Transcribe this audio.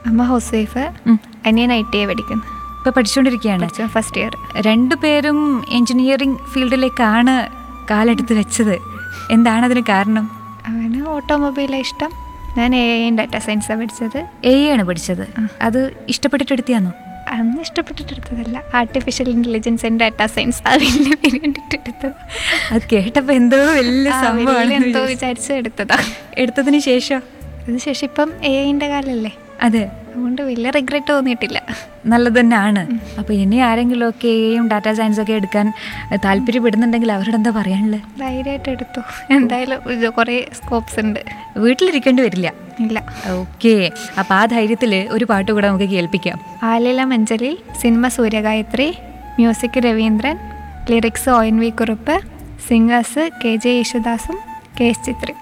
അമ്മ house wife ഉം. അനിയൻ ഐ ടി ഐ പഠിക്കുന്നു ഇപ്പൊ പഠിച്ചുകൊണ്ടിരിക്കുകയാണ് ഫസ്റ്റ് ഇയർ രണ്ടുപേരും എഞ്ചിനീയറിംഗ് ഫീൽഡിലേക്കാണ് കാലെടുത്ത് വെച്ചത് എന്താണ് അതിന് കാരണം അവന് ഓട്ടോമൊബൈലാണ് ഇഷ്ടം ഞാൻ എ ഐ ഡാറ്റ സയൻസാണ് പഠിച്ചത് എ ആണ് പഠിച്ചത് അത് ഇഷ്ടപ്പെട്ടിട്ട് എടുത്തിയാന്നോ അന്ന് ഇഷ്ടപ്പെട്ടിട്ട് എടുത്തതല്ല artificial intelligence and data science അതിന് വേണ്ടിയിട്ട് എടുത്തത് അത് കേട്ടപ്പോ എന്തോ വലിയ ആ, വലിയ സംഭവമാണ് എന്തോ വിചാരിച്ച് എടുത്തതാ എടുത്തതിന് ശേഷം അതിനുശേഷം ഇപ്പം എ ഐൻ്റെ കാലല്ലേ അതെ അതുകൊണ്ട് വലിയ റിഗ്രറ്റ് തോന്നിയിട്ടില്ല നല്ലത് തന്നെയാണ് അപ്പൊ ഇനി ആരെങ്കിലും ഒക്കെ എയും ഡാറ്റ സയൻസ് ഒക്കെ എടുക്കാൻ താല്പര്യപ്പെടുന്നുണ്ടെങ്കിൽ അവരോട് എന്താ പറയാനുള്ളത് ധൈര്യമായിട്ട് എടുത്തു എന്തായാലും ഇത് കുറേ സ്കോപ്സ് ഉണ്ട് വീട്ടിലിരിക്കേണ്ടി വരില്ല ഇല്ല ഓക്കെ അപ്പൊ ആ ധൈര്യത്തിൽ ഒരു പാട്ട് കൂടെ നമുക്ക് കേൾപ്പിക്കാം Aalila Manjalil cinema Sooryagayathri music Raveendran lyrics O N V Kurup singers K J യേശുദാസും കെ എസ് ചിത്രി